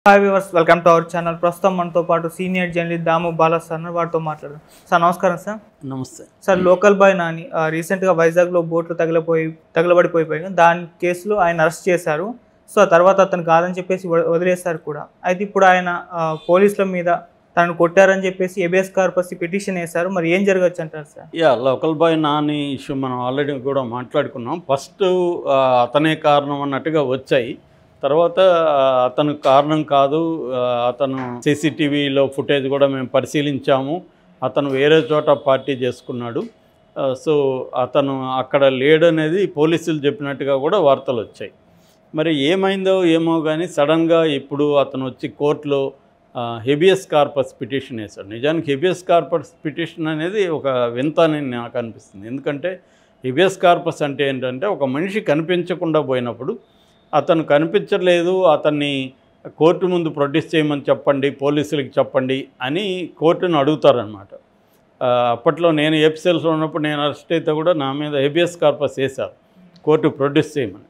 Hi viewers welcome to our channel ప్రస్తుతం మనతో పాటు senior journalist Damu Bala sir ఉన్నారు. వారితో మాట్లాడదాం సార్ నమస్కారం సార్ నమస్తే సార్ లోకల్ బాయ్ నాని ఆ, రీసెంట్గా వైజాగ్లో బోట్లు తగిలిపోయి తగలబడిపోయిపోయి దాని కేసులో ఆయన అరెస్ట్ చేశారు సో ఆ తర్వాత అతను కాదని చెప్పేసి వ- వదిలేశారు కూడా అయితే ఇప్పుడు ఆయన ఆ, పోలీసుల మీద తనను కొట్టారని చెప్పేసి ఎబిఎస్ కార్పస్ పిటిషన్ వేశారు మరి ఏం జరగచ్చు అంటారు sir yeah local boy Nani issue మనం ఆల్రెడీ కూడా మాట్లాడుకున్నాం ఫస్ట్ ఆ, అతనే కారణం అన్నట్టుగా వచ్చాయి తర్వాత ఆ, అతను కారణం కాదు ఆ, అతను సీసీటీవీలో ఫుటేజ్ కూడా మేము పరిశీలించాము అతను వేరే చోట పార్టీ చేసుకున్నాడు ఆ, సో అతను అక్కడ లేడనేది పోలీసులు చెప్పినట్టుగా కూడా వార్తలు వచ్చాయి మరి ఏమైందో ఏమో కానీ సడన్గా ఇప్పుడు అతను వచ్చి కోర్టులో హెబియస్ కార్పస్ పిటిషన్ వేశాడు నిజానికి హెబియస్ కార్పస్ పిటిషన్ అనేది ఒక వింత అని నాకు అనిపిస్తుంది ఎందుకంటే హెబియస్ కార్పస్ అంటే ఏంటంటే ఒక మనిషి కనిపించకుండా పోయినప్పుడు అతను కనిపించలేదు అతన్ని కోర్టు ముందు ప్రొడ్యూస్ చేయమని చెప్పండి పోలీసులకి చెప్పండి అని కోర్టును అడుగుతారనమాట ఆ, అప్పట్లో నేను ఎపిసెల్స్లో ఉన్నప్పుడు నేను అరెస్ట్ అయితే కూడా నా మీద హెబియస్ కార్పస్ వేశారు కోర్టు ప్రొడ్యూస్ చేయమని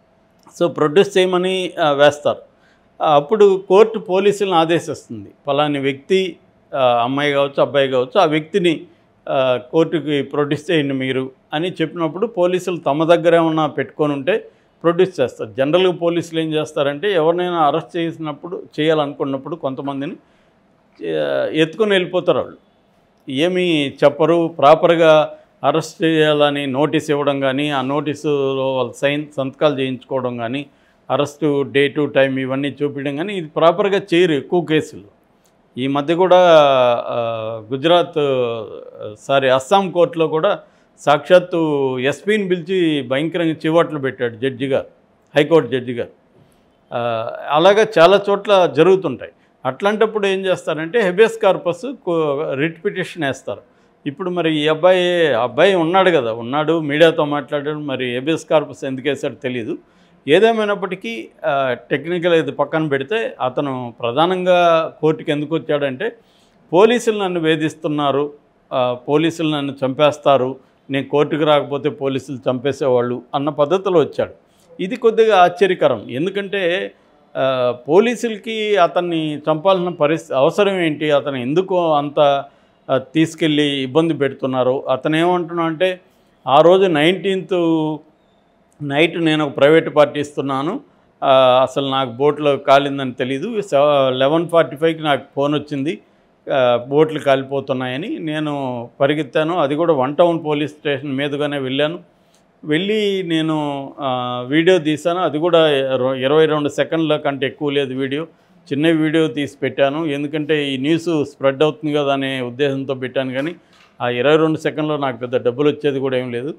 సో ప్రొడ్యూస్ చేయమని ఆ, వేస్తారు ఆ, అప్పుడు కోర్టు పోలీసులను ఆదేశిస్తుంది ఫలాని వ్యక్తి ఆ, అమ్మాయి కావచ్చు అబ్బాయి కావచ్చు ఆ వ్యక్తిని ఆ, కోర్టుకి ప్రొడ్యూస్ చేయండి మీరు అని చెప్పినప్పుడు పోలీసులు తమ దగ్గర ఏమన్నా పెట్టుకొని ఉంటే ప్రొడ్యూస్ చేస్తారు జనరల్గా పోలీసులు ఏం చేస్తారంటే ఎవరినైనా అరెస్ట్ చేసినప్పుడు చేయాలనుకున్నప్పుడు కొంతమందిని ఆ, ఎత్తుకొని వెళ్ళిపోతారు వాళ్ళు ఏమీ చెప్పరు ప్రాపర్గా అరెస్ట్ చేయాలని నోటీస్ ఇవ్వడం కానీ ఆ నోటీసులో వాళ్ళ సైన్ సంతకాలు చేయించుకోవడం కానీ అరెస్టు డేటు టైం ఇవన్నీ చూపించడం కానీ ఇది ప్రాపర్గా చేయరు ఎక్కువ కేసులు ఈ మధ్య కూడా ఆ, గుజరాత్ సారీ అస్సాం కోర్టులో కూడా సాక్షాత్తు ఎస్పీని పిలిచి భయంకరంగా చివాట్లు పెట్టాడు జడ్జి గారు హైకోర్టు జడ్జి గారు ఆ, అలాగా చాలా చోట్ల జరుగుతుంటాయి అట్లాంటప్పుడు ఏం చేస్తారంటే హెబియస్ కార్పస్ రిట్ పిటిషన్ వేస్తారు ఇప్పుడు మరి ఈ అబ్బాయి అబ్బాయి ఉన్నాడు కదా ఉన్నాడు మీడియాతో మాట్లాడాడు మరి హెబియస్ కార్పస్ ఎందుకు వేసాడో తెలియదు ఏదేమైనప్పటికీ టెక్నికల్ ఇది పక్కన పెడితే అతను ప్రధానంగా కోర్టుకి ఎందుకు వచ్చాడంటే పోలీసులు నన్ను వేధిస్తున్నారు ఆ, పోలీసులు నన్ను చంపేస్తారు నేను కోర్టుకు రాకపోతే పోలీసులు చంపేసేవాళ్ళు అన్న పద్ధతిలో వచ్చాడు ఇది కొద్దిగా ఆశ్చర్యకరం ఎందుకంటే ఆ, పోలీసులకి అతన్ని చంపాల్సిన పరిస్థితి అవసరం ఏంటి అతను ఎందుకు అంత ఆ, తీసుకెళ్ళి ఇబ్బంది పెడుతున్నారు అతను ఏమంటున్నా అంటే ఆ రోజు నైన్టీన్త్ నైట్ నేను ఒక ప్రైవేట్ పార్టీ ఇస్తున్నాను ఆ, అసలు నాకు బోట్లో కాలిందని తెలీదు లెవెన్ ఫార్టీ ఫైవ్కి నాకు ఫోన్ వచ్చింది ఆ, బోట్లు కాలిపోతున్నాయని నేను పరిగెత్తాను అది కూడా వన్ టౌన్ పోలీస్ స్టేషన్ మీదుగానే వెళ్ళాను వెళ్ళి నేను ఆ, వీడియో తీశాను అది కూడా ఇర- ఇరవై రెండు సెకండ్ల కంటే ఎక్కువ లేదు వీడియో చిన్న వీడియో తీసి పెట్టాను ఎందుకంటే ఈ న్యూస్ స్ప్రెడ్ అవుతుంది కదా అనే ఉద్దేశంతో పెట్టాను కానీ ఆ ఇరవై రెండు సెకండ్లో నాకు పెద్ద డబ్బులు వచ్చేది కూడా ఏం లేదు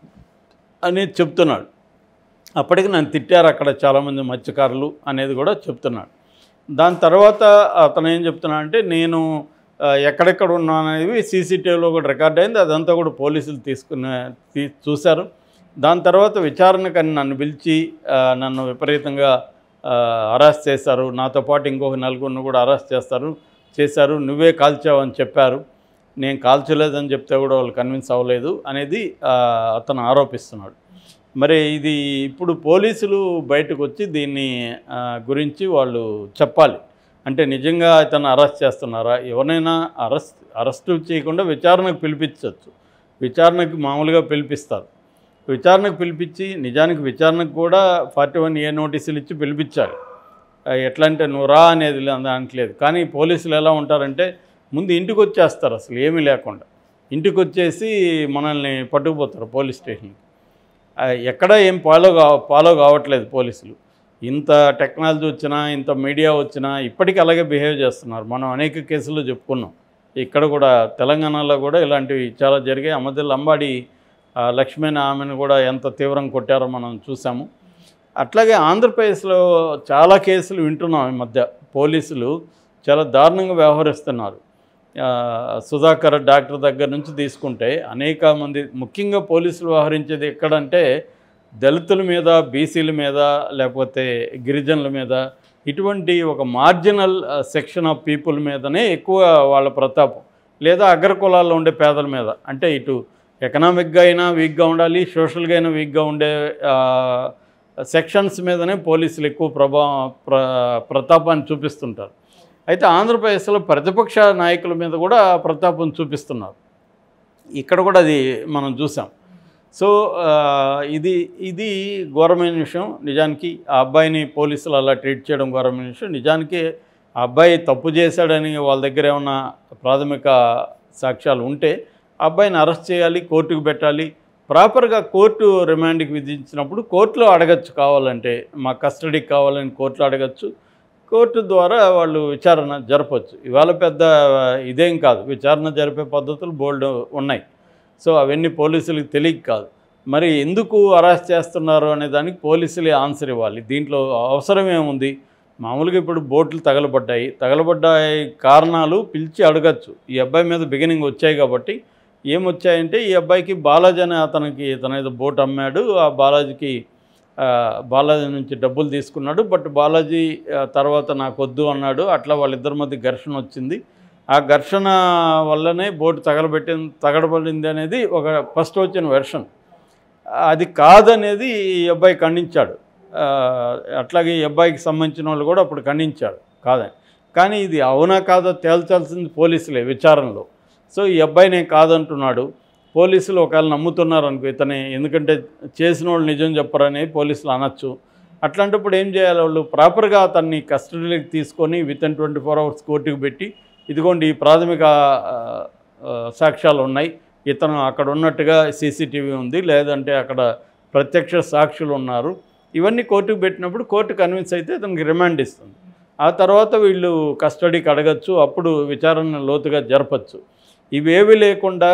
అనేది చెప్తున్నాడు అప్పటికి నన్ను తిట్టారు అక్కడ చాలామంది మత్స్యకారులు అనేది కూడా చెప్తున్నాడు దాని తర్వాత అతను ఏం చెప్తున్నా అంటే నేను ఆ, ఎక్కడెక్కడ ఉన్నాను అనేది సీసీటీవీలో కూడా రికార్డ్ అయింది అదంతా కూడా పోలీసులు తీసుకున్న తీ చూశారు దాని తర్వాత విచారణకని నన్ను పిలిచి ఆ, నన్ను విపరీతంగా అరెస్ట్ చేశారు నాతో పాటు ఇంకొక నలుగురిని కూడా అరెస్ట్ చేస్తారు చేశారు నువ్వే కాల్చావని చెప్పారు నేను కాల్చలేదని చెప్తే కూడా వాళ్ళు కన్విన్స్ అవ్వలేదు అనేది ఆ, అతను ఆరోపిస్తున్నాడు మరి ఇది ఇప్పుడు పోలీసులు బయటకు వచ్చి దీన్ని ఆ, గురించి వాళ్ళు చెప్పాలి అంటే నిజంగా అతను అరెస్ట్ చేస్తున్నారా ఎవరినైనా అరెస్ట్ అరెస్ట్ చేయకుండా విచారణకు పిలిపించవచ్చు విచారణకు మామూలుగా పిలిపిస్తారు విచారణకు పిలిపించి నిజానికి విచారణకు కూడా ఫార్టీ వన్ ఏ నోటీసులు ఇచ్చి పిలిపించాలి ఆ, ఎట్లా అంటే నువ్వు రా అనేది లే- అనట్లేదు కానీ పోలీసులు ఎలా ఉంటారంటే ముందు ఇంటికి వచ్చేస్తారు అసలు ఏమీ లేకుండా ఇంటికి వచ్చేసి మనల్ని పట్టుకుపోతారు పోలీస్ స్టేషన్కి ఆ, ఎక్కడ ఏం ఫాలో కా ఫాలో కావట్లేదు పోలీసులు ఇంత టెక్నాలజీ వచ్చినా ఇంత మీడియా వచ్చినా ఇప్పటికీ అలాగే బిహేవ్ చేస్తున్నారు మనం అనేక కేసుల్లో చెప్పుకున్నాం ఇక్కడ కూడా తెలంగాణలో కూడా ఇలాంటివి చాలా జరిగాయి ఆ మధ్య లంబాడి ఆ, లక్ష్మణ్ ఆమెను కూడా ఎంత తీవ్రంగా కొట్టారో మనం చూసాము అట్లాగే ఆంధ్రప్రదేశ్లో చాలా కేసులు వింటున్నాం ఈ మధ్య పోలీసులు చాలా దారుణంగా వ్యవహరిస్తున్నారు ఆ, సుధాకర్ డాక్టర్ దగ్గర నుంచి తీసుకుంటే అనేక మంది ముఖ్యంగా పోలీసులు వ్యవహరించేది ఎక్కడంటే దళితుల మీద బీసీల మీద లేకపోతే గిరిజనుల మీద ఇటువంటి ఒక మార్జినల్ సెక్షన్ ఆఫ్ పీపుల్ మీదనే ఎక్కువ వాళ్ళ ప్రతాపం లేదా అగ్ర కులాల్లో ఉండే పేదల మీద అంటే ఇటు ఎకనామిక్గా అయినా వీక్గా ఉండాలి సోషల్గా అయినా వీక్గా ఉండే ఆ, సెక్షన్స్ మీదనే పోలీసులు ఎక్కువ ప్రభా ప్ర ప్రతాపాన్ని చూపిస్తుంటారు అయితే ఆంధ్రప్రదేశ్లో ప్రతిపక్ష నాయకుల మీద కూడా ప్రతాపం చూపిస్తున్నారు ఇక్కడ కూడా అది మనం చూసాం సో ఆ, ఇది ఇది ఘోరమైన విషయం నిజానికి ఆ అబ్బాయిని పోలీసులు అలా ట్రీట్ చేయడం ఘోరమైన విషయం నిజానికి ఆ అబ్బాయి తప్పు చేశాడని వాళ్ళ దగ్గర ఏమన్నా ప్రాథమిక సాక్ష్యాలు ఉంటే ఆ అబ్బాయిని అరెస్ట్ చేయాలి కోర్టుకు పెట్టాలి ప్రాపర్గా కోర్టు రిమాండ్కి విధించినప్పుడు కోర్టులో అడగచ్చు కావాలంటే మా కస్టడీకి కావాలని కోర్టులో అడగచ్చు కోర్టు ద్వారా వాళ్ళు విచారణ జరపచ్చు ఇవాళ పెద్ద ఇదేం కాదు విచారణ జరిపే పద్ధతులు బోల్డ్ ఉన్నాయి సో అవన్నీ పోలీసులకు తెలియక కాదు మరి ఎందుకు అరెస్ట్ చేస్తున్నారు అనే దానికి పోలీసులే ఆన్సర్ ఇవ్వాలి దీంట్లో అవసరం ఏముంది మామూలుగా ఇప్పుడు బోట్లు తగలబడ్డాయి తగలబడ్డాయి కారణాలు పిలిచి అడగచ్చు ఈ అబ్బాయి మీద బిగినింగ్ వచ్చాయి కాబట్టి ఏమొచ్చాయంటే ఈ అబ్బాయికి బాలాజీ అనే అతనికి తన ఏదో బోట్ అమ్మాడు ఆ బాలాజీకి ఆ, బాలాజీ నుంచి డబ్బులు తీసుకున్నాడు బట్ బాలాజీ ఆ, తర్వాత నాకు వద్దు అన్నాడు అట్లా వాళ్ళిద్దరి మధ్య ఘర్షణ వచ్చింది ఆ ఘర్షణ వల్లనే బోటు తగలబెట్టి తగలబడింది అనేది ఒక ఫస్ట్ వచ్చిన వెర్షన్ అది కాదనేది ఈ అబ్బాయి ఖండించాడు ఆ, అట్లాగే ఈ అబ్బాయికి సంబంధించిన వాళ్ళు కూడా అప్పుడు ఖండించాడు కాదని కానీ ఇది అవునా కాదో తేల్చాల్సింది పోలీసులే విచారణలో సో ఈ అబ్బాయి నేను కాదంటున్నాడు పోలీసులు ఒకవేళ నమ్ముతున్నారు అనుకో ఇతనే ఎందుకంటే చేసిన వాళ్ళు నిజం చెప్పరని పోలీసులు అనొచ్చు అట్లాంటప్పుడు ఏం చేయాలి వాళ్ళు ప్రాపర్గా అతన్ని కస్టడీలోకి తీసుకొని within twenty four hours కోర్టుకు పెట్టి ఇదిగోండి ఈ ప్రాథమిక ఆ, ఆ, సాక్ష్యాలు ఉన్నాయి ఇతను అక్కడ ఉన్నట్టుగా సీసీటీవీ ఉంది లేదంటే అక్కడ ప్రత్యక్ష సాక్షులు ఉన్నారు ఇవన్నీ కోర్టుకు పెట్టినప్పుడు కోర్టు కన్విన్స్ అయితే అతనికి రిమాండ్ ఇస్తుంది ఆ తర్వాత వీళ్ళు కస్టడీకి అడగచ్చు అప్పుడు విచారణ లోతుగా జరపచ్చు ఇవేవి లేకుండా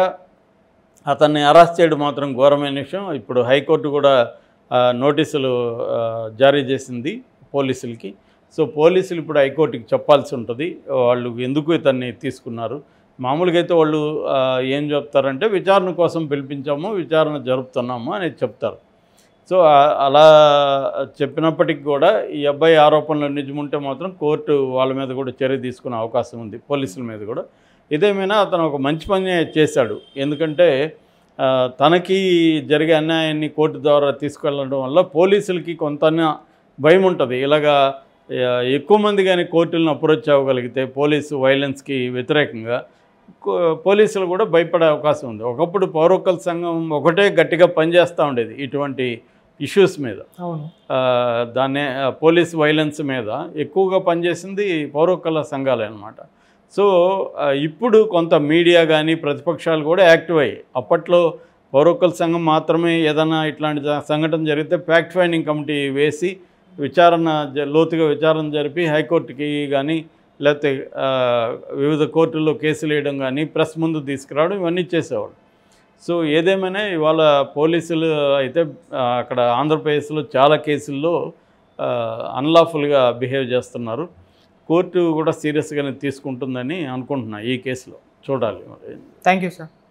అతన్ని అరెస్ట్ చేయడం మాత్రం ఘోరమైన విషయం ఇప్పుడు హైకోర్టు కూడా ఆ, నోటీసులు ఆ, జారీ చేసింది పోలీసులకి సో పోలీసులు ఇప్పుడు హైకోర్టుకి చెప్పాల్సి ఉంటుంది వాళ్ళు ఎందుకు ఇతన్ని తీసుకున్నారు మామూలుగా అయితే వాళ్ళు ఆ, ఏం చెప్తారంటే విచారణ కోసం పిలిపించాము విచారణ జరుపుతున్నాము అనేది చెప్తారు సో ఆ- అలా చెప్పినప్పటికి కూడా ఈ అబ్బాయి ఆరోపణలు నిజముంటే మాత్రం కోర్టు వాళ్ళ మీద కూడా చర్య తీసుకునే అవకాశం ఉంది పోలీసుల మీద కూడా ఇదేమైనా అతను ఒక మంచి పని చేశాడు ఎందుకంటే ఆ, తనకి జరిగే అన్యాయాన్ని కోర్టు ద్వారా తీసుకెళ్ళడం వల్ల పోలీసులకి కొంత భయం ఉంటుంది ఇలాగా ఆ, ఎక్కువ మంది కానీ కోర్టులను అప్రోచ్ అవ్వగలిగితే పోలీసు వైలెన్స్కి వ్యతిరేకంగా కో- పోలీసులు కూడా భయపడే అవకాశం ఉంది ఒకప్పుడు పౌరొక్కల సంఘం ఒకటే గట్టిగా పనిచేస్తూ ఉండేది ఇటువంటి ఇష్యూస్ మీద అవును ఆ, దాన్నే ఆ, పోలీస్ వైలెన్స్ మీద ఎక్కువగా పనిచేసింది పౌరొక్కల సంఘాలే అనమాట సో ఆ, ఇప్పుడు కొంత మీడియా కానీ ప్రతిపక్షాలు కూడా యాక్టివ్ అయ్యాయి అప్పట్లో పౌరొక్కల సంఘం మాత్రమే ఏదైనా ఇట్లాంటి జ- సంఘటన జరిగితే ఫ్యాక్ట్ ఫైండింగ్ కమిటీ వేసి విచారణ జ- లోతుగా విచారణ జరిపి హైకోర్టుకి కానీ లేకపోతే ఆ, వివిధ కోర్టుల్లో కేసులు వేయడం కానీ ప్రెస్ ముందు తీసుకురావడం ఇవన్నీ చేసేవాడు సో ఏదేమైనా ఇవాళ పోలీసులు అయితే ఆ, అక్కడ ఆంధ్రప్రదేశ్లో చాలా కేసుల్లో అన్లాఫుల్గా బిహేవ్ చేస్తున్నారు కోర్టు కూడా సీరియస్గానే తీసుకుంటుందని అనుకుంటున్నా ఈ కేసులో చూడాలి మరి థ్యాంక్ యూ సార్